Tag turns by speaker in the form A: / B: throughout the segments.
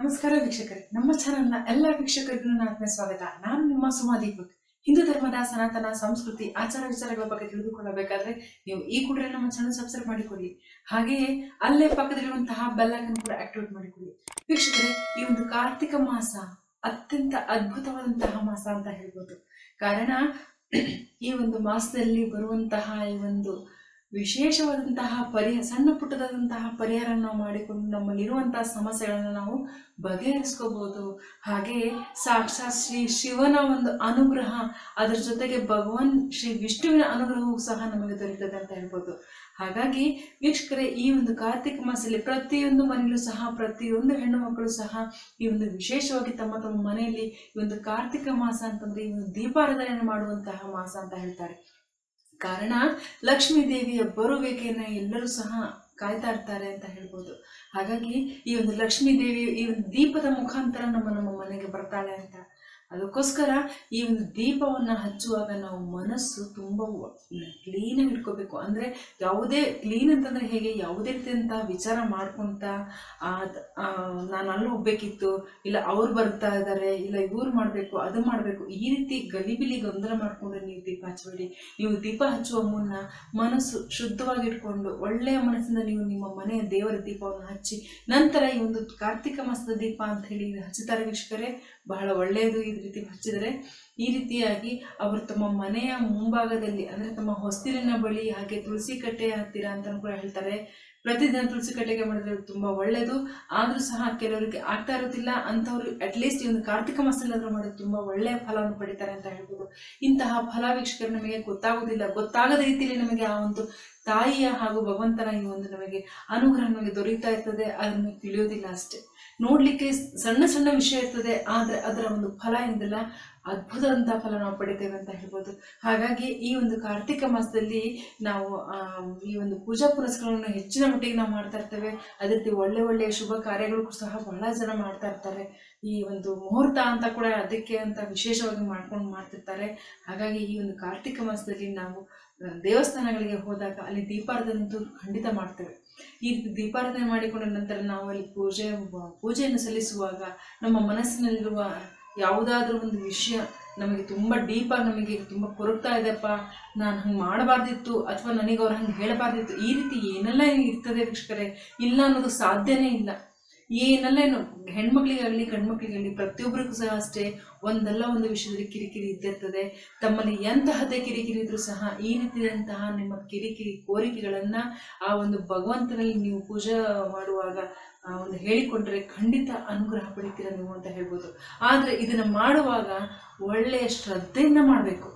A: ನಮಸ್ಕಾರ ವೀಕ್ಷಕರೇ ನಮ್ಮ ಚಾನೆಲ್ನ ಎಲ್ಲ ವೀಕ್ಷಕರಿಗೂ ನನ್ನ ಆತ್ಮೀಯ ಸ್ವಾಗತ ನಾನು ನಿಮ್ಮ ಸುಮಾ ದೀಪಕ್ ಹಿಂದೂ ಧರ್ಮದ ಸನಾತನ ಸಂಸ್ಕೃತಿ ಆಚಾರ ವಿಚಾರಗಳ ಬಗ್ಗೆ ತಿಳಿದುಕೊಳ್ಳಬೇಕಾದ್ರೆ ನೀವು ಈ ಕೂಡಲೇ ನಮ್ಮ ಚಾನೆಲ್ ಸಬ್ಸ್ಕ್ರೈಬ್ ಮಾಡಿಕೊಳ್ಳಿ ಹಾಗೆಯೇ ಅಲ್ಲೇ ಪಕ್ಕದಲ್ಲಿರುವಂತಹ ಬೆಲ್ ಐಕನ್ ಕೂಡ ಆಕ್ಟಿವೇಟ್ ಮಾಡಿಕೊಳ್ಳಿ ವೀಕ್ಷಕರೇ ಈ ಒಂದು ಕಾರ್ತಿಕ ಮಾಸ ಅತ್ಯಂತ ಅದ್ಭುತವಾದಂತಹ ಮಾಸ ಅಂತ ಹೇಳ್ಬೋದು ಕಾರಣ ಈ ಒಂದು ಮಾಸದಲ್ಲಿ ಬರುವಂತಹ ಈ ಒಂದು ವಿಶೇಷವಾದಂತಹ ಪರಿಹ ಸಣ್ಣ ಪುಟ್ಟದಾದಂತಹ ಪರಿಹಾರ ನಾವು ಮಾಡಿಕೊಂಡು ನಮ್ಮಲ್ಲಿರುವಂತಹ ಸಮಸ್ಯೆಗಳನ್ನು ನಾವು ಬಗೆಹರಿಸ್ಕೋಬಹುದು ಹಾಗೆಯೇ ಸಾಕ್ಷಾತ್ ಶ್ರೀ ಶಿವನ ಒಂದು ಅನುಗ್ರಹ ಅದರ ಜೊತೆಗೆ ಭಗವಾನ್ ಶ್ರೀ ವಿಷ್ಣುವಿನ ಅನುಗ್ರಹವೂ ಸಹ ನಮಗೆ ದೊರೀತದೆ ಅಂತ ಹೇಳ್ಬೋದು ಹಾಗಾಗಿ ವೀಕ್ಷಕರೇ ಈ ಒಂದು ಕಾರ್ತಿಕ ಮಾಸದಲ್ಲಿ ಪ್ರತಿಯೊಂದು ಮನೆಯಲ್ಲೂ ಸಹ ಪ್ರತಿಯೊಂದು ಹೆಣ್ಣು ಮಕ್ಕಳು ಸಹ ಈ ಒಂದು ವಿಶೇಷವಾಗಿ ತಮ್ಮ ತಮ್ಮ ಮನೆಯಲ್ಲಿ ಈ ಒಂದು ಕಾರ್ತಿಕ ಮಾಸ ಅಂತಂದ್ರೆ ಈ ಒಂದು ದೀಪಾರಾಧನೆ ಮಾಡುವಂತಹ ಮಾಸ ಅಂತ ಹೇಳ್ತಾರೆ ಕಾರಣ ಲಕ್ಷ್ಮೀ ದೇವಿಯ ಬರುವಿಕೆಯನ್ನ ಎಲ್ಲರೂ ಸಹ ಕಾಯ್ತಾ ಇರ್ತಾರೆ ಅಂತ ಹೇಳ್ಬೋದು ಹಾಗಾಗಿ ಈ ಒಂದು ಲಕ್ಷ್ಮೀ ದೇವಿ ಈ ಒಂದು ದೀಪದ ಮುಖಾಂತರ ನಮ್ಮ ನಮ್ಮ ಮನೆಗೆ ಬರ್ತಾಳೆ ಅಂತ ಅದಕ್ಕೋಸ್ಕರ ಈ ಒಂದು ದೀಪವನ್ನ ಹಚ್ಚುವಾಗ ನಾವು ಮನಸ್ಸು ತುಂಬ ಕ್ಲೀನಾಗಿ ಇಟ್ಕೋಬೇಕು ಅಂದ್ರೆ ಯಾವುದೇ ಕ್ಲೀನ್ ಅಂತಂದ್ರೆ ಹೇಗೆ ಯಾವುದೇ ರೀತಿಯಂತ ವಿಚಾರ ಮಾಡ್ಕೊಂತ ನಾನು ಅಲ್ಲಿ ಹೋಗ್ಬೇಕಿತ್ತು ಇಲ್ಲ ಅವ್ರು ಬರ್ತಾ ಇದ್ದಾರೆ ಇಲ್ಲ ಇವ್ರು ಮಾಡಬೇಕು ಅದು ಮಾಡಬೇಕು ಈ ರೀತಿ ಗಲಿಬಿಲಿ ಗೊಂದಲ ಮಾಡಿಕೊಂಡು ನೀವು ದೀಪ ಹಚ್ಚಬೇಡಿ ನೀವು ದೀಪ ಹಚ್ಚುವ ಮುನ್ನ ಮನಸ್ಸು ಶುದ್ಧವಾಗಿ ಇಟ್ಕೊಂಡು ಒಳ್ಳೆಯ ಮನಸ್ಸಿಂದ ನೀವು ನಿಮ್ಮ ಮನೆಯ ದೇವರ ದೀಪವನ್ನು ಹಚ್ಚಿ ನಂತರ ಈ ಒಂದು ಕಾರ್ತಿಕ ಮಾಸದ ದೀಪ ಅಂತ ಹೇಳಿ ಹಚ್ಚುತ್ತಾರೆ ವೀಕ್ಷಕರೇ ಬಹಳ ಒಳ್ಳೆಯದು ಈ ರೀತಿ ಹಚ್ಚಿದರೆ ಈ ರೀತಿಯಾಗಿ ಅವರು ತಮ್ಮ ಮನೆಯ ಮುಂಭಾಗದಲ್ಲಿ ಅಂದರೆ ತಮ್ಮ ಹೊಸ್ತಿಲಿನ ಬಳಿ ಹಾಗೆ ತುಳಸಿ ಕಟ್ಟೆ ಹತ್ತಿರ ಅಂತ ಕೂಡ ಹೇಳ್ತಾರೆ ಪ್ರತಿದಿನ ತುಳಸಿ ಕಟ್ಟೆಗೆ ಮಾಡಿದ್ರೆ ತುಂಬ ಒಳ್ಳೆಯದು ಆದರೂ ಸಹ ಕೆಲವರಿಗೆ ಆಗ್ತಾ ಇರೋದಿಲ್ಲ ಅಂಥವ್ರು ಅಟ್ಲೀಸ್ಟ್ ಈ ಒಂದು ಕಾರ್ತಿಕ ಮಾಸದಲ್ಲಾದ್ರೂ ಮಾಡಿದ್ರೆ ತುಂಬ ಒಳ್ಳೆಯ ಫಲವನ್ನು ಪಡಿತಾರೆ ಅಂತ ಹೇಳ್ಬೋದು ಇಂತಹ ಫಲ ವೀಕ್ಷಕರು ನಮಗೆ ಗೊತ್ತಾಗೋದಿಲ್ಲ ಗೊತ್ತಾಗದ ರೀತಿಯಲ್ಲಿ ನಮಗೆ ಆ ಒಂದು ತಾಯಿಯ ಹಾಗೂ ಭಗವಂತನ ಈ ಒಂದು ನಮಗೆ ಅನುಗ್ರಹ ನಮಗೆ ದೊರೆಯುತ್ತಾ ಇರ್ತದೆ ಅದನ್ನು ತಿಳಿಯೋದಿಲ್ಲ ಅಷ್ಟೇ ನೋಡ್ಲಿಕ್ಕೆ ಸಣ್ಣ ಸಣ್ಣ ವಿಷಯ ಇರ್ತದೆ ಆದರೆ ಅದರ ಒಂದು ಫಲ ಏನಿದೆಲ್ಲ ಅದ್ಭುತವಾದಂತಹ ಫಲ ನಾವು ಪಡಿತೇವೆ ಅಂತ ಹೇಳ್ಬೋದು ಹಾಗಾಗಿ ಈ ಒಂದು ಕಾರ್ತಿಕ ಮಾಸದಲ್ಲಿ ನಾವು ಆ, ಈ ಒಂದು ಪೂಜಾ ಪುನಸ್ಕಾರಗಳನ್ನು ಹೆಚ್ಚಿನ ಮಟ್ಟಿಗೆ ನಾವು ಮಾಡ್ತಾ ಇರ್ತೇವೆ ಅದೇ ರೀತಿ ಒಳ್ಳೆ ಒಳ್ಳೆಯ ಶುಭ ಕಾರ್ಯಗಳು ಸಹ ಬಹಳ ಜನ ಮಾಡ್ತಾ ಇರ್ತಾರೆ ಈ ಒಂದು ಮುಹೂರ್ತ ಅಂತ ಕೂಡ ಅದಕ್ಕೆ ಅಂತ ವಿಶೇಷವಾಗಿ ಮಾಡ್ಕೊಂಡು ಮಾಡ್ತಿರ್ತಾರೆ ಹಾಗಾಗಿ ಈ ಒಂದು ಕಾರ್ತಿಕ ಮಾಸದಲ್ಲಿ ನಾವು ಆ, ದೇವಸ್ಥಾನಗಳಿಗೆ ಹೋದಾಗ ಅಲ್ಲಿ ದೀಪಾರಾಧನೆ ಅಂತೂ ಖಂಡಿತ ಮಾಡ್ತೇವೆ ಈ ರೀತಿ ದೀಪಾರಾಧನೆ ಮಾಡಿಕೊಂಡ ನಂತರ ನಾವು ಅಲ್ಲಿ ಪೂಜೆ ಪೂಜೆಯನ್ನು ಸಲ್ಲಿಸುವಾಗ ನಮ್ಮ ಮನಸ್ಸಿನಲ್ಲಿರುವ ಯಾವುದಾದ್ರೂ ಒಂದು ವಿಷಯ ನಮಗೆ ತುಂಬ ಡೀಪಾಗಿ ನಮಗೆ ತುಂಬ ಕೊರಗ್ತಾ ಇದೆಪ್ಪ ನಾನು ಹಂಗೆ ಮಾಡಬಾರ್ದಿತ್ತು ಅಥವಾ ನನಗೆ ಅವ್ರು ಹಂಗೆ ಹೇಳಬಾರ್ದಿತ್ತು ಈ ರೀತಿ ಏನೆಲ್ಲ ಇರ್ತದೆ ವೀಕ್ಷಕರೇ ಇಲ್ಲ ಅನ್ನೋದು ಸಾಧ್ಯನೇ ಇಲ್ಲ ಏನೆಲ್ಲ ಏನು ಹೆಣ್ಮಕ್ಳಿಗಾಗಲಿ ಗಂಡ್ಮಕ್ಳಿಗಾಗಲಿ ಪ್ರತಿಯೊಬ್ಬರಿಗೂ ಸಹ ಅಷ್ಟೇ ಒಂದಲ್ಲ ಒಂದು ವಿಷಯದಲ್ಲಿ ಕಿರಿಕಿರಿ ಇದ್ದಿರ್ತದೆ ತಮ್ಮಲ್ಲಿ ಎಂತಹದ್ದೇ ಕಿರಿಕಿರಿ ಇದ್ರೂ ಸಹ ಈ ರೀತಿಯಾದಂತಹ ನಿಮ್ಮ ಕಿರಿಕಿರಿ ಕೋರಿಕೆಗಳನ್ನು ಆ ಒಂದು ಭಗವಂತನಲ್ಲಿ ನೀವು ಪೂಜೆ ಮಾಡುವಾಗ ಆ ಒಂದು ಹೇಳಿಕೊಂಡ್ರೆ ಖಂಡಿತ ಅನುಗ್ರಹ ಪಡಿತೀರ ನೀವು ಅಂತ ಹೇಳ್ಬೋದು ಆದರೆ ಇದನ್ನು ಮಾಡುವಾಗ ಒಳ್ಳೆಯ ಶ್ರದ್ಧೆಯಿಂದ ಮಾಡಬೇಕು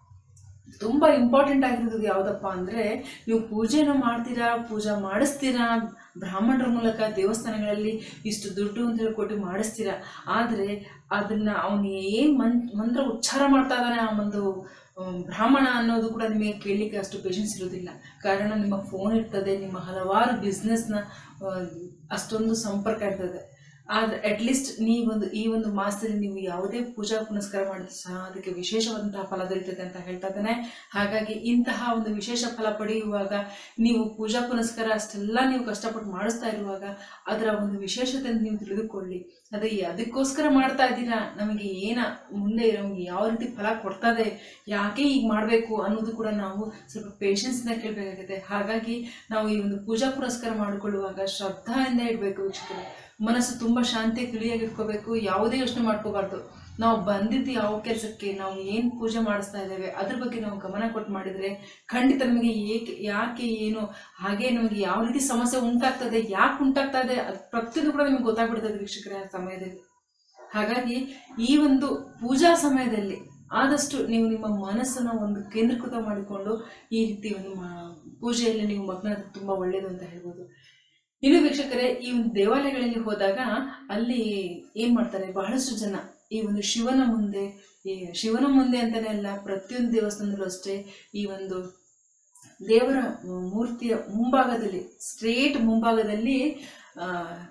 A: ತುಂಬ ಇಂಪಾರ್ಟೆಂಟ್ ಆಗಿರೋದು ಯಾವುದಪ್ಪ ಅಂದರೆ ನೀವು ಪೂಜೆನ ಮಾಡ್ತೀರಾ ಪೂಜಾ ಮಾಡಿಸ್ತೀರಾ ಬ್ರಾಹ್ಮಣರ ಮೂಲಕ ದೇವಸ್ಥಾನಗಳಲ್ಲಿ ಇಷ್ಟು ದುಡ್ಡು ಅಂತ ಹೇಳಿ ಕೊಟ್ಟು ಮಾಡಿಸ್ತೀರಾ ಆದರೆ ಅದನ್ನು ಅವನು ಏನು ಮನ್ ಮಂತ್ರ ಉಚ್ಚಾರ ಮಾಡ್ತಾ ಇದ್ದಾನೆ ಆ ಒಂದು ಆಮ್, ಬ್ರಾಹ್ಮಣ ಅನ್ನೋದು ಕೂಡ ನಿಮಗೆ ಕೇಳಲಿಕ್ಕೆ ಅಷ್ಟು ಪೇಷನ್ಸ್ ಇರೋದಿಲ್ಲ ಕಾರಣ ನಿಮ್ಮ ಫೋನ್ ಇರ್ತದೆ ನಿಮ್ಮ ಹಲವಾರು ಬಿಸ್ನೆಸ್ನ ಅಷ್ಟೊಂದು ಸಂಪರ್ಕ ಇರ್ತದೆ ಆದರೆ ಅಟ್ಲೀಸ್ಟ್ ನೀವೊಂದು ಈ ಒಂದು ಮಾಸದಲ್ಲಿ ನೀವು ಯಾವುದೇ ಪೂಜಾ ಪುನಸ್ಕಾರ ಮಾಡಿದ್ರು ಸಹ ಅದಕ್ಕೆ ವಿಶೇಷವಾದಂತಹ ಫಲ ದೊರೀತದೆ ಅಂತ ಹೇಳ್ತಾ ಇದ್ದಾನೆ ಹಾಗಾಗಿ ಇಂತಹ ಒಂದು ವಿಶೇಷ ಫಲ ಪಡೆಯುವಾಗ ನೀವು ಪೂಜಾ ಪುನಸ್ಕಾರ ಅಷ್ಟೆಲ್ಲ ನೀವು ಕಷ್ಟಪಟ್ಟು ಮಾಡಿಸ್ತಾ ಇರುವಾಗ ಅದರ ಒಂದು ವಿಶೇಷತೆಯನ್ನು ನೀವು ತಿಳಿದುಕೊಳ್ಳಿ ಅದೇ ಅದಕ್ಕೋಸ್ಕರ ಮಾಡ್ತಾ ಇದ್ದೀರಾ ನಮಗೆ ಏನ ಮುಂದೆ ನಮಗೆ ಯಾವ ರೀತಿ ಫಲ ಕೊಡ್ತದೆ ಯಾಕೆ ಈಗ ಮಾಡಬೇಕು ಅನ್ನೋದು ಕೂಡ ನಾವು ಸ್ವಲ್ಪ ಪೇಷನ್ಸ್ನ ಕೇಳಬೇಕಾಗುತ್ತೆ ಹಾಗಾಗಿ ನಾವು ಈ ಒಂದು ಪೂಜಾ ಪುರಸ್ಕಾರ ಮಾಡಿಕೊಳ್ಳುವಾಗ ಶ್ರದ್ಧಾಯಿಂದ ಇಡಬೇಕು ವೀಕ್ಷಕರು ಮನಸ್ಸು ತುಂಬ ಶಾಂತಿ ತಿಳಿಯಾಗಿ ಇಟ್ಕೋಬೇಕು ಯಾವುದೇ ಯೋಚನೆ ಮಾಡ್ಕೋಬಾರ್ದು ನಾವು ಬಂದಿದ್ದು ಯಾವ ಕೆಲಸಕ್ಕೆ ನಾವು ಏನು ಪೂಜೆ ಮಾಡಿಸ್ತಾ ಇದ್ದೇವೆ ಅದ್ರ ಬಗ್ಗೆ ನಾವು ಗಮನ ಕೊಟ್ಟು ಮಾಡಿದರೆ ಖಂಡಿತ ನಮಗೆ ಏಕೆ ಯಾಕೆ ಏನು ಹಾಗೆ ನಮಗೆ ಯಾವ ರೀತಿ ಸಮಸ್ಯೆ ಉಂಟಾಗ್ತದೆ ಯಾಕೆ ಉಂಟಾಗ್ತಾ ಇದೆ ಅದು ಪ್ರತಿಯೊಂದು ಕೂಡ ನಮಗೆ ಗೊತ್ತಾಗ್ಬಿಡ್ತದೆ ವೀಕ್ಷಕರೇ ಆ ಸಮಯದಲ್ಲಿ ಹಾಗಾಗಿ ಈ ಒಂದು ಪೂಜಾ ಸಮಯದಲ್ಲಿ ಆದಷ್ಟು ನೀವು ನಿಮ್ಮ ಮನಸ್ಸನ್ನು ಒಂದು ಕೇಂದ್ರೀಕೃತ ಮಾಡಿಕೊಂಡು ಈ ರೀತಿ ನಿಮ್ಮ ಪೂಜೆಯಲ್ಲಿ ನೀವು ಮಗ್ನ ತುಂಬ ಒಳ್ಳೆಯದು ಅಂತ ಹೇಳ್ಬೋದು ಇನ್ನು ವೀಕ್ಷಕರೇ ಈ ಒಂದು ದೇವಾಲಯಗಳಲ್ಲಿ ಹೋದಾಗ ಅಲ್ಲಿ ಏನು ಮಾಡ್ತಾರೆ ಬಹಳಷ್ಟು ಜನ ಈ ಒಂದು ಶಿವನ ಮುಂದೆ ಈ ಶಿವನ ಮುಂದೆ ಅಂತಾನೆ ಅಲ್ಲ ಪ್ರತಿಯೊಂದು ದೇವಸ್ಥಾನದಲ್ಲೂ ಅಷ್ಟೇ ಈ ಒಂದು ದೇವರ ಮೂರ್ತಿಯ ಮುಂಭಾಗದಲ್ಲಿ ಸ್ಟ್ರೇಟ್ ಮುಂಭಾಗದಲ್ಲಿ ಆ,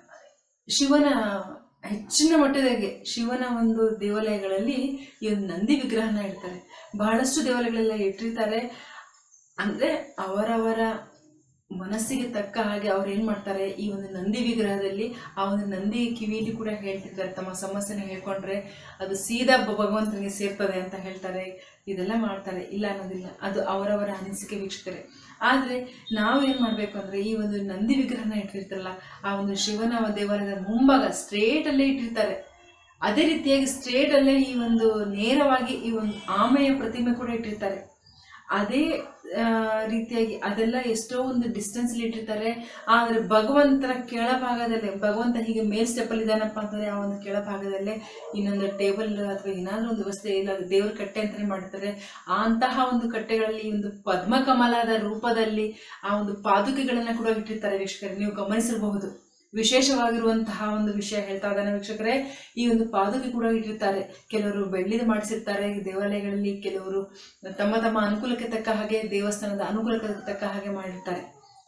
A: ಶಿವನ ಹೆಚ್ಚಿನ ಮಟ್ಟದಾಗೆ ಶಿವನ ಒಂದು ದೇವಾಲಯಗಳಲ್ಲಿ ಈ ಒಂದು ನಂದಿ ವಿಗ್ರಹನ ಇಡ್ತಾರೆ ಬಹಳಷ್ಟು ದೇವಾಲಯಗಳೆಲ್ಲ ಇಟ್ಟಿರ್ತಾರೆ ಅಂದರೆ ಅವರವರ ಮನಸ್ಸಿಗೆ ತಕ್ಕ ಹಾಗೆ ಅವ್ರು ಏನು ಮಾಡ್ತಾರೆ ಈ ಒಂದು ನಂದಿ ವಿಗ್ರಹದಲ್ಲಿ ಆ ಒಂದು ನಂದಿ ಕಿವಿಯಲ್ಲಿ ಕೂಡ ಹೇಳ್ತಿರ್ತಾರೆ ತಮ್ಮ ಸಮಸ್ಯೆನ ಹೇಳ್ಕೊಂಡ್ರೆ ಅದು ಸೀದಾ ಭ- ಭಗವಂತನಿಗೆ ಸೇರ್ತದೆ ಅಂತ ಹೇಳ್ತಾರೆ ಇದೆಲ್ಲ ಮಾಡ್ತಾರೆ ಇಲ್ಲ ಅನ್ನೋದಿಲ್ಲ ಅದು ಅವರವರ ಅನಿಸಿಕೆ ವೀಕ್ಷಕರೇ ಆದರೆ ನಾವು ಏನು ಮಾಡಬೇಕು ಅಂದರೆ ಈ ಒಂದು ನಂದಿ ವಿಗ್ರಹನ ಇಟ್ಟಿರ್ತಾರಲ್ಲ ಆ ಒಂದು ಶಿವನ ದೇವಾಲಯದ ಮುಂಭಾಗ ಸ್ಟ್ರೇಟಲ್ಲೇ ಇಟ್ಟಿರ್ತಾರೆ ಅದೇ ರೀತಿಯಾಗಿ ಸ್ಟ್ರೇಟಲ್ಲೇ ಈ ಒಂದು ನೇರವಾಗಿ ಈ ಒಂದು ಆಮೆಯ ಪ್ರತಿಮೆ ಕೂಡ ಇಟ್ಟಿರ್ತಾರೆ ಅದೇ ಆ, ರೀತಿಯಾಗಿ ಅದೆಲ್ಲ ಎಷ್ಟೋ ಒಂದು ಡಿಸ್ಟೆನ್ಸ್ ಇಟ್ಟಿರ್ತಾರೆ ಆದರೆ ಭಗವಂತನ ಕೆಳಭಾಗದಲ್ಲೇ ಭಗವಂತ ಹೀಗೆ ಮೇಲ್ ಸ್ಟೆಪ್ಪಲ್ಲಿ ಇದ್ದಾನಪ್ಪ ಅಂತಂದ್ರೆ ಆ ಒಂದು ಕೆಳಭಾಗದಲ್ಲೇ ಇನ್ನೊಂದು ಟೇಬಲ್ ಅಥವಾ ಏನಾದರೂ ಒಂದು ವ್ಯವಸ್ಥೆ ಇಲ್ಲ ದೇವ್ರ ಕಟ್ಟೆ ಅಂತಲೇ ಮಾಡಿರ್ತಾರೆ ಅಂತಹ ಒಂದು ಕಟ್ಟೆಗಳಲ್ಲಿ ಈ ಒಂದು ಪದ್ಮಕಮಲದ ರೂಪದಲ್ಲಿ ಆ ಒಂದು ಪಾದುಕೆಗಳನ್ನ ಕೂಡ ಇಟ್ಟಿರ್ತಾರೆ ವೀಕ್ಷಕರೇ ನೀವು ಗಮನಿಸಿರಬಹುದು ವಿಶೇಷವಾಗಿರುವಂತಹ ಒಂದು ವಿಷಯ ಹೇಳ್ತಾ ಇದ್ದಾನೆ ವೀಕ್ಷಕರೇ ಈ ಒಂದು ಪಾದುಕೆ ಕೂಡ ಇಟ್ಟಿರ್ತಾರೆ ಕೆಲವರು ಬೆಳ್ಳಿದ ಮಾಡಿಸಿರ್ತಾರೆ ದೇವಾಲಯಗಳಲ್ಲಿ ಕೆಲವರು ತಮ್ಮ ತಮ್ಮ ಅನುಕೂಲಕ್ಕೆ ತಕ್ಕ ಹಾಗೆ ದೇವಸ್ಥಾನದ ಅನುಕೂಲಕ್ಕೆ ತಕ್ಕ ಹಾಗೆ ಮಾಡಿರ್ತಾರೆ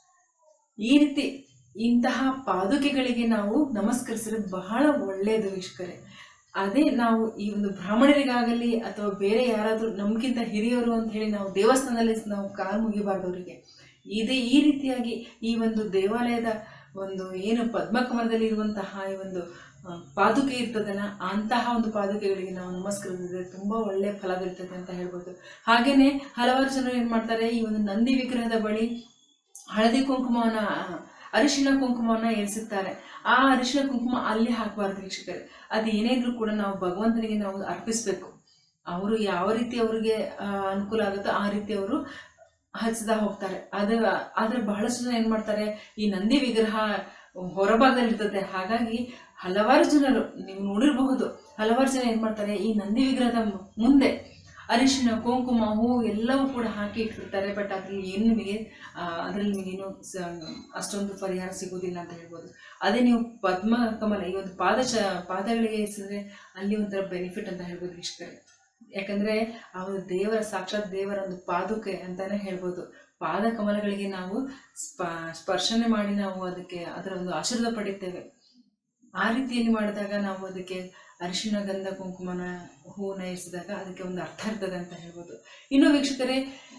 A: ಈ ರೀತಿ ಇಂತಹ ಪಾದುಕೆಗಳಿಗೆ ನಾವು ನಮಸ್ಕರಿಸಿರೋದು ಬಹಳ ಒಳ್ಳೆಯದು ವೀಕ್ಷಕರೇ ಅದೇ ನಾವು ಈ ಒಂದು ಬ್ರಾಹ್ಮಣರಿಗಾಗಲಿ ಅಥವಾ ಬೇರೆ ಯಾರಾದರೂ ನಮಗಿಂತ ಹಿರಿಯರು ಅಂತ ಹೇಳಿ ನಾವು ದೇವಸ್ಥಾನದಲ್ಲಿ ನಾವು ಕಾಲು ಮುಗಿಬಾರ್ದು ಅವರಿಗೆ ಇದೇ ಈ ರೀತಿಯಾಗಿ ಈ ಒಂದು ದೇವಾಲಯದ ಒಂದು ಏನು ಪದ್ಮಕಮಲದಲ್ಲಿ ಇರುವಂತಹ ಈ ಒಂದು ಆ, ಪಾದುಕೆ ಇರ್ತದಲ್ಲ ಅಂತಹ ಒಂದು ಪಾದುಕೆಗಳಿಗೆ ನಾವು ನಮಸ್ಕರಿಸಿದ್ರೆ ತುಂಬ ಒಳ್ಳೆಯ ಫಲ ಬೀರ್ತದೆ ಅಂತ ಹೇಳ್ಬೋದು ಹಾಗೇನೆ ಹಲವಾರು ಜನರು ಏನು ಮಾಡ್ತಾರೆ ಈ ಒಂದು ನಂದಿ ವಿಗ್ರಹದ ಬಳಿ ಹಳದಿ ಕುಂಕುಮವನ್ನ ಆ, ಅರಿಶಿಣ ಕುಂಕುಮವನ್ನ ಏರಿಸುತ್ತಾರೆ ಆ ಅರಿಶಿಣ ಕುಂಕುಮ ಅಲ್ಲಿ ಹಾಕಬಾರ್ದು ವೀಕ್ಷಕರೇ ಅದು ಏನೇ ಇದ್ರೂ ಕೂಡ ನಾವು ಭಗವಂತನಿಗೆ ನಾವು ಅರ್ಪಿಸಬೇಕು ಅವರು ಯಾವ ರೀತಿ ಅವರಿಗೆ ಆ, ಅನುಕೂಲ ಆಗುತ್ತೋ ಆ ರೀತಿ ಅವರು ಹಚ್ಚದ ಹೋಗ್ತಾರೆ ಅದ ಆದ್ರೆ ಬಹಳಷ್ಟು ಜನ ಏನ್ ಮಾಡ್ತಾರೆ ಈ ನಂದಿ ವಿಗ್ರಹ ಹೊರಭಾಗದಲ್ಲಿ ಇರ್ತದೆ ಹಾಗಾಗಿ ಹಲವಾರು ಜನರು ನೀವು ನೋಡಿರಬಹುದು ಹಲವಾರು ಜನ ಏನ್ ಮಾಡ್ತಾರೆ ಈ ನಂದಿ ವಿಗ್ರಹದ ಮುಂದೆ ಅರಿಶಿಣ ಕುಂಕುಮ ಹೂವು ಎಲ್ಲವೂ ಕೂಡ ಹಾಕಿ ಇಟ್ಟಿರ್ತಾರೆ ಬಟ್ ಅದ್ರಲ್ಲಿ ಏನು ನಿಮಗೆ ಆ, ಅದ್ರಲ್ಲಿ ನಿಮಗೇನು ಸ- ಅಷ್ಟೊಂದು ಪರಿಹಾರ ಸಿಗೋದಿಲ್ಲ ಅಂತ ಹೇಳ್ಬೋದು ಅದೇ ನೀವು ಪದ್ಮ ಕಮಲ ಈ ಒಂದು ಪಾದ ಚ ಪಾದಗಳಿಗೆ ಇರಿಸಿದ್ರೆ ಅಲ್ಲಿ ಒಂಥರ ಬೆನಿಫಿಟ್ ಅಂತ ಹೇಳ್ಬೋದು ವೀಕ್ಷಕರೇ ಯಾಕಂದ್ರೆ ಆ ಒಂದು ದೇವರ ಸಾಕ್ಷಾತ್ ದೇವರ ಒಂದು ಪಾದುಕೆ ಅಂತಾನೆ ಹೇಳ್ಬೋದು ಪಾದ ಕಮಲಗಳಿಗೆ ನಾವು ಸ್ಪ ಸ್ಪರ್ಶನೆ ಮಾಡಿ ನಾವು ಅದಕ್ಕೆ ಅದರ ಒಂದು ಆಶೀರ್ವಾದ ಪಡಿತೇವೆ ಆ ರೀತಿಯಲ್ಲಿ ಮಾಡಿದಾಗ ನಾವು ಅದಕ್ಕೆ ಅರಿಶಿಣ ಗಂಧ ಕುಂಕುಮನ ಹೂವನ್ನ ಇರಿಸಿದಾಗ ಅದಕ್ಕೆ ಒಂದು ಅರ್ಥ ಇರ್ತದೆ ಅಂತ ಹೇಳ್ಬೋದು ಇನ್ನು ವೀಕ್ಷಕರೇ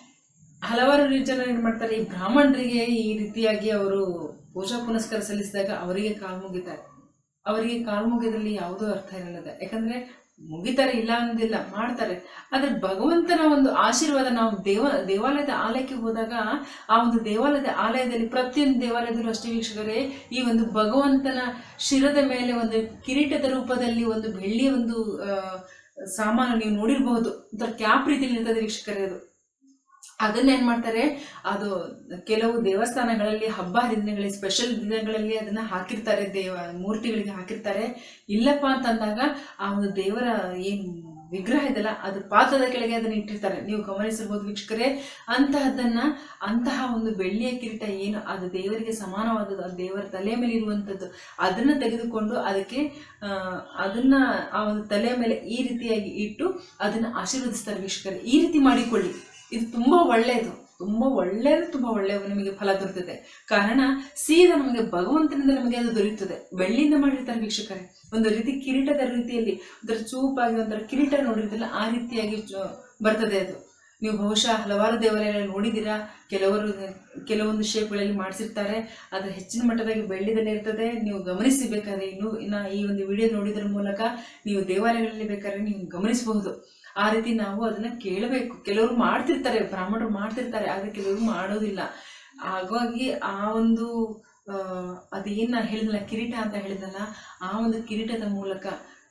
A: ಹಲವಾರು ಜನರು ಏನು ಮಾಡ್ತಾರೆ ಈ ಬ್ರಾಹ್ಮಣರಿಗೆ ಈ ರೀತಿಯಾಗಿ ಅವರು ಪೂಜಾ ಪುನಸ್ಕಾರ ಸಲ್ಲಿಸಿದಾಗ ಅವರಿಗೆ ಕಾಲು ಮುಗಿತಾರೆ ಅವರಿಗೆ ಕಾಲು ಮುಗಿಯೋದ್ರಲ್ಲಿ ಯಾವುದೂ ಅರ್ಥ ಇರಲ್ಲದ ಯಾಕಂದ್ರೆ ಮುಗಿತಾರೆ ಇಲ್ಲ ಅನ್ನೋದಿಲ್ಲ ಮಾಡ್ತಾರೆ ಆದ್ರೆ ಭಗವಂತನ ಒಂದು ಆಶೀರ್ವಾದ ನಾವು ದೇವ ದೇವಾಲಯದ ಆಲಯಕ್ಕೆ ಹೋದಾಗ ಆ ಒಂದು ದೇವಾಲಯದ ಆಲಯದಲ್ಲಿ ಪ್ರತಿಯೊಂದು ದೇವಾಲಯದಲ್ಲೂ ಅಷ್ಟೇ ವೀಕ್ಷಕರೇ ಈ ಒಂದು ಭಗವಂತನ ಶಿರದ ಮೇಲೆ ಒಂದು ಕಿರೀಟದ ರೂಪದಲ್ಲಿ ಒಂದು ಬೆಳ್ಳಿಯ ಒಂದು ಆ, ಸಾಮಾನು ನೀವು ನೋಡಿರಬಹುದು ಒಂಥರ ಕ್ಯಾಪ್ ರೀತಿಯಲ್ಲಿ ಇರ್ತದೆ ವೀಕ್ಷಕರೇ ಅದು ಅದನ್ನ ಏನ್ ಮಾಡ್ತಾರೆ ಅದು ಕೆಲವು ದೇವಸ್ಥಾನಗಳಲ್ಲಿ ಹಬ್ಬ ಹರಿದಿನಗಳಲ್ಲಿ ಸ್ಪೆಷಲ್ ದಿನಗಳಲ್ಲಿ ಅದನ್ನ ಹಾಕಿರ್ತಾರೆ ದೇವ ಮೂರ್ತಿಗಳಿಗೆ ಹಾಕಿರ್ತಾರೆ ಇಲ್ಲಪ್ಪ ಅಂತಂದಾಗ ಆ ಒಂದು ದೇವರ ಏನು ವಿಗ್ರಹ ಇದೆಲ್ಲ ಅದ್ರ ಪಾತ್ರದ ಕೆಳಗೆ ಅದನ್ನ ಇಟ್ಟಿರ್ತಾರೆ ನೀವು ಗಮನಿಸಿರ್ಬೋದು ವೀಕ್ಷಕರೇ ಅಂತಹದ್ದನ್ನ ಅಂತಹ ಒಂದು ಬೆಳ್ಳಿಯ ಕಿರೀಟ ಏನು ಅದು ದೇವರಿಗೆ ಸಮಾನವಾದದ್ದು ಅದು ದೇವರ ತಲೆಯ ಮೇಲೆ ಇರುವಂಥದ್ದು ಅದನ್ನ ತೆಗೆದುಕೊಂಡು ಅದಕ್ಕೆ ಆ, ಅದನ್ನ ಆ ಒಂದು ತಲೆಯ ಮೇಲೆ ಈ ರೀತಿಯಾಗಿ ಇಟ್ಟು ಅದನ್ನ ಆಶೀರ್ವದಿಸ್ತಾರೆ ವೀಕ್ಷಕರೇ ಈ ರೀತಿ ಮಾಡಿಕೊಳ್ಳಿ ಇದು ತುಂಬಾ ಒಳ್ಳೆಯದು ತುಂಬಾ ಒಳ್ಳೆಯದು ತುಂಬಾ ಒಳ್ಳೆಯ ನಿಮಗೆ ಫಲ ದೊರೆತದೆ ಕಾರಣ ಸೀದಾ ನಮಗೆ ಭಗವಂತನಿಂದ ನಮಗೆ ಅದು ದೊರೆಯುತ್ತದೆ ಬೆಳ್ಳಿಯಿಂದ ಮಾಡಿರ್ತಾರೆ ವೀಕ್ಷಕರೇ ಒಂದು ರೀತಿ ಕಿರೀಟದ ರೀತಿಯಲ್ಲಿ ಒಂಥರ ಚೂಪಾಗಿ ಒಂಥರ ಕಿರೀಟ ನೋಡಿರ್ತಿಲ್ಲ ಆ ರೀತಿಯಾಗಿ ಚು- ಬರ್ತದೆ ಅದು ನೀವು ಬಹುಶಃ ಹಲವಾರು ದೇವಾಲಯಗಳಲ್ಲಿ ನೋಡಿದ್ದೀರಾ ಕೆಲವರು ಕೆಲವೊಂದು ಶೇಪ್ಗಳಲ್ಲಿ ಮಾಡಿಸಿರ್ತಾರೆ ಅದು ಹೆಚ್ಚಿನ ಮಟ್ಟದಾಗಿ ಬೆಳ್ಳಿದಲ್ಲೇ ಇರ್ತದೆ ನೀವು ಗಮನಿಸಿ ಬೇಕಾದ್ರೆ ಇನ್ನು ಇನ್ನ ಈ ಒಂದು ವಿಡಿಯೋ ನೋಡಿದ್ರ ಮೂಲಕ ನೀವು ದೇವಾಲಯಗಳಲ್ಲಿ ಬೇಕಾದ್ರೆ ನೀವು ಗಮನಿಸಬಹುದು ಆ ರೀತಿ ನಾವು ಅದನ್ನ ಕೇಳಬೇಕು ಕೆಲವರು ಮಾಡ್ತಿರ್ತಾರೆ ಬ್ರಾಹ್ಮಣರು ಮಾಡ್ತಿರ್ತಾರೆ ಆದ್ರೆ ಕೆಲವರು ಮಾಡೋದಿಲ್ಲ ಹಾಗಾಗಿ ಆ ಒಂದು ಆ, ಅದೇನ್ ನಾನು ಹೇಳಿದ್ನಲ್ಲ ಕಿರೀಟ ಅಂತ ಹೇಳಿದ್ನಲ್ಲ ಆ ಒಂದು ಕಿರೀಟದ ಮೂಲಕ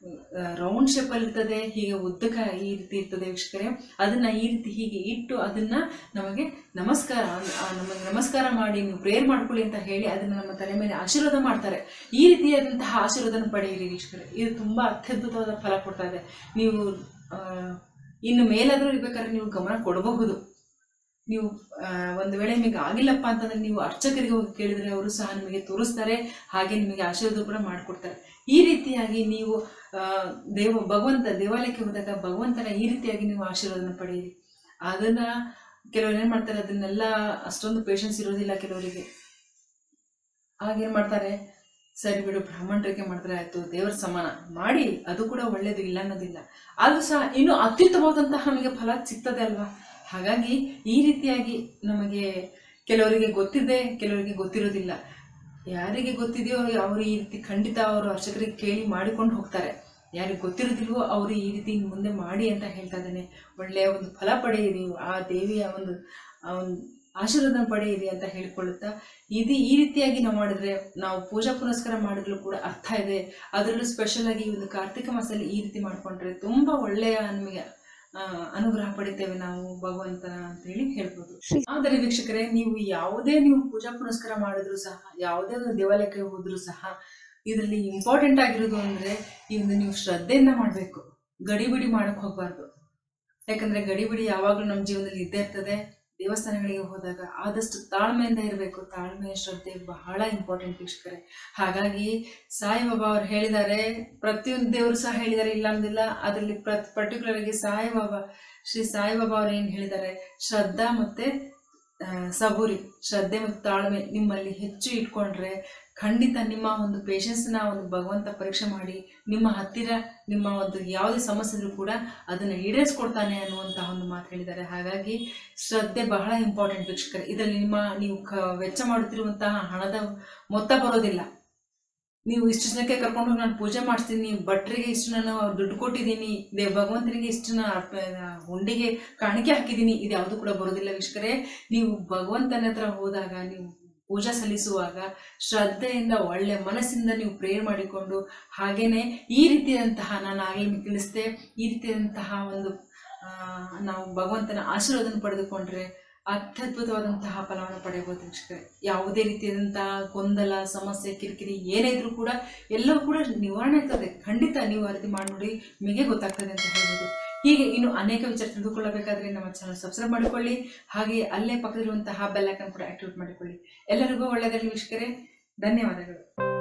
A: ರೌಂಡ್ ಶೇಪಲ್ಲಿ ಇರ್ತದೆ ಹೀಗೆ ಉದ್ದಕ ಈ ರೀತಿ ಇರ್ತದೆ ವೀಕ್ಷಕರೇ ಅದನ್ನ ಈ ರೀತಿ ಹೀಗೆ ಇಟ್ಟು ಅದನ್ನ ನಮಗೆ ನಮಸ್ಕಾರ ಆ, ನಮಗೆ ನಮಸ್ಕಾರ ಮಾಡಿ ನೀವು ಪ್ರೇಯರ್ ಮಾಡ್ಕೊಳ್ಳಿ ಅಂತ ಹೇಳಿ ಅದನ್ನ ನಮ್ಮ ತಲೆ ಮೇಲೆ ಆಶೀರ್ವಾದ ಮಾಡ್ತಾರೆ ಈ ರೀತಿಯಾದಂತಹ ಆಶೀರ್ವಾದನ ಪಡೆಯಿರಿ ವೀಕ್ಷಕರೇ ಇದು ತುಂಬಾ ಅತ್ಯದ್ಭುತವಾದ ಫಲ ಕೊಡ್ತಾ ಇದೆ ನೀವು ಆ, ಇನ್ನು ಮೇಲಾದ್ರೂ ಇರ್ಬೇಕಾದ್ರೆ ನೀವು ಗಮನ ಕೊಡಬಹುದು ನೀವು ಆ, ಒಂದು ವೇಳೆ ನಿಮಗೆ ಆಗಿಲ್ಲಪ್ಪ ಅಂತಂದ್ರೆ ನೀವು ಅರ್ಚಕರಿಗೆ ಹೋಗಿ ಕೇಳಿದ್ರೆ ಅವರು ಸಹ ನಿಮಗೆ ತೋರಿಸ್ತಾರೆ ಹಾಗೆ ನಿಮಗೆ ಆಶೀರ್ವಾದ ಕೂಡ ಮಾಡಿಕೊಡ್ತಾರೆ ಈ ರೀತಿಯಾಗಿ ನೀವು ಆ, ದೇವ ಭಗವಂತ ದೇವಾಲಯಕ್ಕೆ ಹೋದಾಗ ಭಗವಂತನ ಈ ರೀತಿಯಾಗಿ ನೀವು ಆಶೀರ್ವಾದನ ಪಡೆಯಿರಿ ಅದನ್ನ ಕೆಲವರು ಏನ್ ಮಾಡ್ತಾರೆ ಅದನ್ನೆಲ್ಲ ಅಷ್ಟೊಂದು ಪೇಷನ್ಸ್ ಇರೋದಿಲ್ಲ ಕೆಲವರಿಗೆ ಆಗೇನ್ ಮಾಡ್ತಾರೆ ಸರಿ ಬಿಡು ಬ್ರಾಹ್ಮಣರಿಗೆ ಮಾಡಿದ್ರೆ ಆಯ್ತು ದೇವರ ಸಮಾನ ಮಾಡಿ ಅದು ಕೂಡ ಒಳ್ಳೇದು ಇಲ್ಲ ಅನ್ನೋದಿಲ್ಲ ಆದ್ರೂ ಸಹ ಇನ್ನು ಅತ್ಯುತ್ತಮವಾದಂತಹ ನಮಗೆ ಫಲ ಸಿಗ್ತದೆ ಅಲ್ವಾ ಹಾಗಾಗಿ ಈ ರೀತಿಯಾಗಿ ನಮಗೆ ಕೆಲವರಿಗೆ ಗೊತ್ತಿದೆ ಕೆಲವರಿಗೆ ಗೊತ್ತಿರೋದಿಲ್ಲ ಯಾರಿಗೆ ಗೊತ್ತಿದೆಯೋ ಅವರು ಈ ರೀತಿ ಖಂಡಿತ ಅವರು ಅರ್ಚಕರಿಗೆ ಕೇಳಿ ಮಾಡಿಕೊಂಡು ಹೋಗ್ತಾರೆ ಯಾರಿಗೆ ಗೊತ್ತಿರೋದಿಲ್ವೋ ಅವರು ಈ ರೀತಿ ಇನ್ನು ಮುಂದೆ ಮಾಡಿ ಅಂತ ಹೇಳ್ತಾ ಇದ್ದಾನೆ ಒಳ್ಳೆಯ ಒಂದು ಫಲ ಪಡೆಯಿರಿ ಆ ದೇವಿಯ ಒಂದು ಆ ಒಂದು ಆಶೀರ್ವಾದ ಪಡೆಯಿರಿ ಅಂತ ಹೇಳ್ಕೊಳ್ಳುತ್ತಾ ಇದು ಈ ರೀತಿಯಾಗಿ ನಾವು ಮಾಡಿದ್ರೆ ನಾವು ಪೂಜಾ ಪುನಸ್ಕಾರ ಮಾಡಿದ್ರೂ ಕೂಡ ಅರ್ಥ ಇದೆ ಅದರಲ್ಲೂ ಸ್ಪೆಷಲ್ ಆಗಿ ಈ ಒಂದು ಕಾರ್ತಿಕ ಮಾಸದಲ್ಲಿ ಈ ರೀತಿ ಮಾಡ್ಕೊಂಡ್ರೆ ತುಂಬಾ ಒಳ್ಳೆಯ ನಮಗೆ ಆ, ಅನುಗ್ರಹ ಪಡಿತೇವೆ ನಾವು ಭಗವಂತನ ಅಂತ ಹೇಳಿ ಹೇಳ್ಬೋದು ಆದರೆ ವೀಕ್ಷಕರೇ ನೀವು ಯಾವುದೇ ನೀವು ಪೂಜಾ ಪುನಸ್ಕಾರ ಮಾಡಿದ್ರು ಸಹ ಯಾವುದೇ ಒಂದು ದೇವಾಲಯಕ್ಕೆ ಹೋದ್ರು ಸಹ ಇದರಲ್ಲಿ ಇಂಪಾರ್ಟೆಂಟ್ ಆಗಿರೋದು ಅಂದ್ರೆ ಈ ಒಂದು ನೀವು ಶ್ರದ್ಧೆಯಿಂದ ಮಾಡಬೇಕು ಗಡಿಬಿಡಿ ಮಾಡಕ್ ಹೋಗ್ಬಾರ್ದು ಯಾಕಂದ್ರೆ ಗಡಿಬಿಡಿ ಯಾವಾಗಲೂ ನಮ್ಮ ಜೀವನದಲ್ಲಿ ಇದ್ದೇ ಇರ್ತದೆ ದೇವಸ್ಥಾನಗಳಿಗೆ ಹೋದಾಗ ಆದಷ್ಟು ತಾಳ್ಮೆಯಿಂದ ಇರಬೇಕು ತಾಳ್ಮೆ ಶ್ರದ್ಧೆ ಬಹಳ ಇಂಪಾರ್ಟೆಂಟ್ ವೀಕ್ಷಕರೇ ಹಾಗಾಗಿ ಸಾಯಿಬಾಬಾ ಅವ್ರು ಹೇಳಿದ್ದಾರೆ ಪ್ರತಿಯೊಂದು ದೇವರು ಸಹ ಹೇಳಿದ್ದಾರೆ ಇಲ್ಲ ಅಂದಿಲ್ಲ ಅದರಲ್ಲಿ ಪ್ರತ್ ಪರ್ಟಿಕ್ಯುಲರ್ ಆಗಿ ಸಾಯಿಬಾಬಾ ಶ್ರೀ ಸಾಯಿಬಾಬಾ ಅವ್ರು ಏನು ಹೇಳಿದ್ದಾರೆ ಶ್ರದ್ಧಾ ಮತ್ತೆ ಆ, ಸಬೂರಿ ಶ್ರದ್ಧೆ ಮತ್ತು ತಾಳ್ಮೆ ನಿಮ್ಮಲ್ಲಿ ಹೆಚ್ಚು ಇಟ್ಕೊಂಡ್ರೆ ಖಂಡಿತ ನಿಮ್ಮ ಒಂದು ಪೇಷನ್ಸ್ನ ಒಂದು ಭಗವಂತ ಪರೀಕ್ಷೆ ಮಾಡಿ ನಿಮ್ಮ ಹತ್ತಿರ ನಿಮ್ಮ ಒಂದು ಯಾವುದೇ ಸಮಸ್ಯೆ ಇದ್ರೂ ಕೂಡ ಅದನ್ನು ಈಡೇರಿಸ್ಕೊಡ್ತಾನೆ ಅನ್ನುವಂತಹ ಒಂದು ಮಾತು ಹೇಳಿದ್ದಾರೆ ಹಾಗಾಗಿ ಶ್ರದ್ಧೆ ಬಹಳ ಇಂಪಾರ್ಟೆಂಟ್ ವೀಕ್ಷಕರೇ ಇದರಲ್ಲಿ ನಿಮ್ಮ ನೀವು ಕ ವೆಚ್ಚ ಮಾಡುತ್ತಿರುವಂತಹ ಹಣದ ಮೊತ್ತ ಬರೋದಿಲ್ಲ ನೀವು ಇಷ್ಟು ಜನಕ್ಕೆ ಕರ್ಕೊಂಡು ಹೋಗಿ ನಾನು ಪೂಜೆ ಮಾಡಿಸ್ತೀನಿ ಭಟ್ರಿಗೆ ಇಷ್ಟು ನಾನು ದುಡ್ಡು ಕೊಟ್ಟಿದ್ದೀನಿ ದೇ ಭಗವಂತನಿಗೆ ಇಷ್ಟು ನಾನು ಅರ್ಪ- ಹುಂಡಿಗೆ ಕಾಣಿಕೆ ಹಾಕಿದ್ದೀನಿ ಇದು ಯಾವುದು ಕೂಡ ಬರೋದಿಲ್ಲ ವೀಕ್ಷಕರೇ ನೀವು ಭಗವಂತನ ಹತ್ರ ಹೋದಾಗ ನೀವು ಪೂಜಾ ಸಲ್ಲಿಸುವಾಗ ಶ್ರದ್ಧೆಯಿಂದ ಒಳ್ಳೆ ಮನಸ್ಸಿಂದ ನೀವು ಪ್ರೇಯರ್ ಮಾಡಿಕೊಂಡು ಹಾಗೇನೆ ಈ ರೀತಿಯಾದಂತಹ ನಾನು ಆಗಲೇ ನಿಮ್ಗೆ ತಿಳಿಸಿದೆ ಈ ರೀತಿಯಾದಂತಹ ಒಂದು ಆ, ನಾವು ಭಗವಂತನ ಆಶೀರ್ವಾದನ ಪಡೆದುಕೊಂಡ್ರೆ ಅತ್ಯದ್ಭುತವಾದಂತಹ ಫಲವನ್ನು ಪಡೆಯಬಹುದು ವೀಕ್ಷಕರೇ ಯಾವುದೇ ರೀತಿಯಾದಂತಹ ಗೊಂದಲ ಸಮಸ್ಯೆ ಕಿರಿಕಿರಿ ಏನೇ ಇದ್ರೂ ಕೂಡ ಎಲ್ಲವೂ ಕೂಡ ನಿವಾರಣೆ ಆಗ್ತದೆ ಖಂಡಿತ ನೀವು ಆ ರೀತಿ ಮಾಡಿ ನೋಡಿ ನಿಮಗೆ ಗೊತ್ತಾಗ್ತದೆ ಅಂತ ಹೇಳ್ಬೋದು ಹೀಗೆ ಇನ್ನು ಅನೇಕ ವಿಚಾರ ತಿಳಿದುಕೊಳ್ಳಬೇಕಾದ್ರೆ ನಮ್ಮ ಚಾನಲ್ ಸಬ್ಸ್ಕ್ರೈಬ್ ಮಾಡಿಕೊಳ್ಳಿ ಹಾಗೆ ಅಲ್ಲೇ ಪಕ್ಕದಲ್ಲಿರುವಂತಹ ಬೆಲ್ ಐಕನ್ ಕೂಡ ಆಕ್ಟಿವೇಟ್ ಮಾಡಿಕೊಳ್ಳಿ ಎಲ್ಲರಿಗೂ ಒಳ್ಳೆಯದಾಗಲಿ ವೀಕ್ಷಕರೇ ಧನ್ಯವಾದಗಳು